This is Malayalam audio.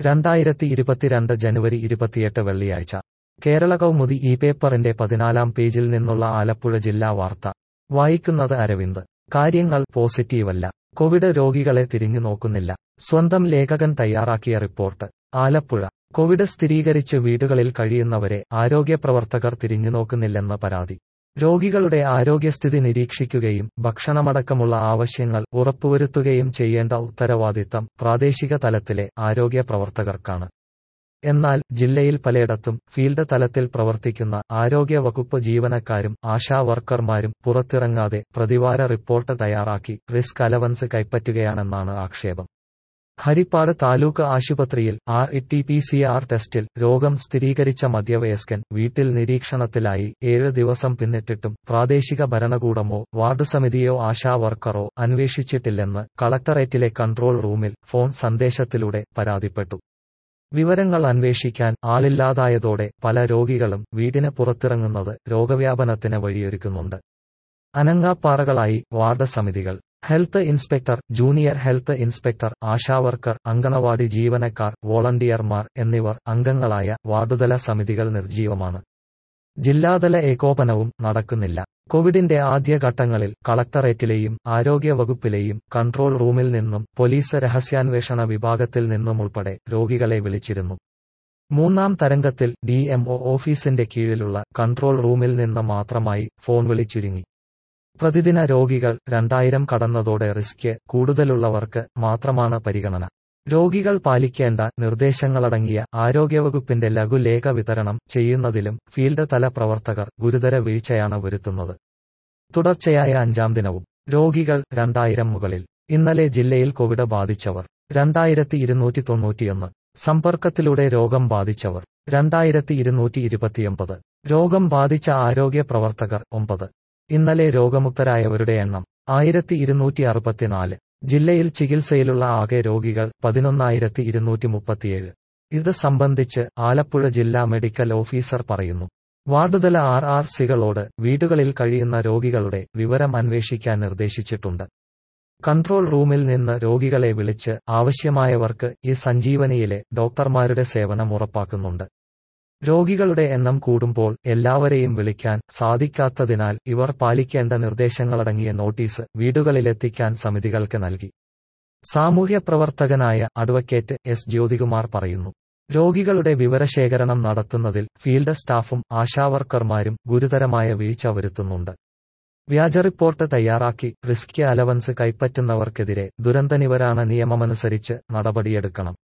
രണ്ടായിരത്തി ഇരുപത്തിരണ്ട് ജനുവരി ഇരുപത്തിയെട്ട് വെള്ളിയാഴ്ച കേരള കൗമുദി ഈ പേപ്പറിന്റെ പതിനാലാം പേജിൽ നിന്നുള്ള ആലപ്പുഴ ജില്ലാ വാർത്ത വായിക്കുന്നത് അരവിന്ദ് കാര്യങ്ങൾ പോസിറ്റീവല്ല കോവിഡ് രോഗികളെ തിരിഞ്ഞു നോക്കുന്നില്ല സ്വന്തം ലേഖകൻ തയ്യാറാക്കിയ റിപ്പോർട്ട് ആലപ്പുഴ കോവിഡ് സ്ഥിരീകരിച്ച് വീടുകളിൽ കഴിയുന്നവരെ ആരോഗ്യപ്രവർത്തകർ തിരിഞ്ഞുനോക്കുന്നില്ലെന്ന് പരാതി രോഗികളുടെ ആരോഗ്യസ്ഥിതി നിരീക്ഷിക്കുകയും ഭക്ഷണമടക്കമുള്ള ആവശ്യങ്ങൾ ഉറപ്പുവരുത്തുകയും ചെയ്യേണ്ട ഉത്തരവാദിത്തം പ്രാദേശിക തലത്തിലെ ആരോഗ്യ പ്രവർത്തകർക്കാണ് എന്നാൽ ജില്ലയിൽ പലയിടത്തും ഫീൽഡ് തലത്തിൽ പ്രവർത്തിക്കുന്ന ആരോഗ്യ വകുപ്പ് ജീവനക്കാരും ആശാ വർക്കർമാരും പുറത്തിറങ്ങാതെ പ്രതിവാര റിപ്പോർട്ട് തയ്യാറാക്കി റിസ്ക് അലവൻസ് കൈപ്പറ്റുകയാണെന്നാണ് ആക്ഷേപം ഹരിപ്പാട് താലൂക്ക് ആശുപത്രിയിൽ R T P C R ടെസ്റ്റിൽ രോഗം സ്ഥിരീകരിച്ച മധ്യവയസ്കൻ വീട്ടിൽ നിരീക്ഷണത്തിലായി ഏഴ് ദിവസം പിന്നിട്ടിട്ടും പ്രാദേശിക ഭരണകൂടമോ വാർഡ് സമിതിയോ ആശാ വർക്കറോ അന്വേഷിച്ചിട്ടില്ലെന്ന് കളക്ടറേറ്റിലെ കൺട്രോൾ റൂമിൽ ഫോൺ സന്ദേശത്തിലൂടെ പരാതിപ്പെട്ടു വിവരങ്ങൾ അന്വേഷിക്കാൻ ആളില്ലാതായതോടെ പല രോഗികളും വീടിന് പുറത്തിറങ്ങുന്നത് രോഗവ്യാപനത്തിന് വഴിയൊരുക്കുന്നുണ്ട് അനങ്ങാപ്പാറകളായി വാർഡ് സമിതികൾ health inspector junior health inspector ASHA worker anganwadi ജീവനക്കാർ വോളണ്ടിയർമാർ എന്നിവർ അംഗങ്ങളായ വാർഡുതല സമിതികൾ നിർജീവമാണ് ജില്ലാതല ഏകോപനവും നടക്കുന്നില്ല കോവിഡിന്റെ ആദ്യഘട്ടങ്ങളിൽ കളക്ടറേറ്റിലെയും ആരോഗ്യവകുപ്പിലെയും കൺട്രോൾ റൂമിൽ നിന്നും പോലീസ് രഹസ്യാന്വേഷണ വിഭാഗത്തിൽ നിന്നും ഉൾപ്പെടെ രോഗികളെ വിളിച്ചിരുന്നു മൂന്നാം തരംഗത്തിൽ ഡിഎംഒ ഓഫീസിന്റെ കീഴിലുള്ള കൺട്രോൾ റൂമിൽ നിന്ന് മാത്രമായി ഫോൺ വിളിച്ചുരുങ്ങി പ്രതിദിന രോഗികൾ രണ്ടായിരം കടന്നതോടെ റിസ്ക് കൂടുതലുള്ളവർക്ക് മാത്രമാണ് പരിഗണന രോഗികൾ പാലിക്കേണ്ട നിർദ്ദേശങ്ങളടങ്ങിയ ആരോഗ്യവകുപ്പിന്റെ ലഘുലേഖ വിതരണം ചെയ്യുന്നതിലും ഫീൽഡ് തല പ്രവർത്തകർ ഗുരുതര വീഴ്ചയാണ് വരുത്തുന്നത് തുടർച്ചയായ അഞ്ചാം ദിനവും രോഗികൾ രണ്ടായിരം മുകളിൽ ഇന്നലെ ജില്ലയിൽ കോവിഡ് ബാധിച്ചവർ രണ്ടായിരത്തി ഇരുന്നൂറ്റി തൊണ്ണൂറ്റിയൊന്ന് സമ്പർക്കത്തിലൂടെ രോഗം ബാധിച്ചവർ രണ്ടായിരത്തി ഇരുന്നൂറ്റി ഇരുപത്തിയൊമ്പത് രോഗം ബാധിച്ച ആരോഗ്യ പ്രവർത്തകർ ഒമ്പത് ഇന്നലെ രോഗമുക്തരായവരുടെ എണ്ണം ആയിരത്തി ഇരുന്നൂറ്റി അറുപത്തിനാല് ജില്ലയിൽ ചികിത്സയിലുള്ള ആകെ രോഗികൾ പതിനൊന്നായിരത്തി ഇരുന്നൂറ്റി മുപ്പത്തിയേഴ് ഇത് സംബന്ധിച്ച് ആലപ്പുഴ ജില്ലാ മെഡിക്കൽ ഓഫീസർ പറയുന്നു വാർഡുതല ആർ ആർ സികളോട് വീടുകളിൽ കഴിയുന്ന രോഗികളുടെ വിവരം അന്വേഷിക്കാൻ നിർദ്ദേശിച്ചിട്ടുണ്ട് കൺട്രോൾ റൂമിൽ നിന്ന് രോഗികളെ വിളിച്ച് ആവശ്യമായവർക്ക് ഈ സഞ്ജീവനിയിലെ ഡോക്ടർമാരുടെ സേവനം ഉറപ്പാക്കുന്നുണ്ട് രോഗികളുടെ എണ്ണം കൂടുമ്പോൾ എല്ലാവരെയും വിളിക്കാൻ സാധിക്കാത്തതിനാൽ ഇവർ പാലിക്കേണ്ട നിർദ്ദേശങ്ങളടങ്ങിയ നോട്ടീസ് വീടുകളിലെത്തിക്കാൻ സമിതികൾക്ക് നൽകി സാമൂഹ്യ പ്രവർത്തകനായ അഡ്വക്കേറ്റ് എസ് ജ്യോതികുമാർ പറയുന്നു രോഗികളുടെ വിവരശേഖരണം നടത്തുന്നതിൽ ഫീൽഡ് സ്റ്റാഫും ആശാവർക്കർമാരും ഗുരുതരമായ വീഴ്ച വരുത്തുന്നുണ്ട് വ്യാജ റിപ്പോർട്ട് തയ്യാറാക്കി റിസ്ക് അലവൻസ് കൈപ്പറ്റുന്നവർക്കെതിരെ ദുരന്തനിവാരണ നിയമമനുസരിച്ച് നടപടിയെടുക്കണം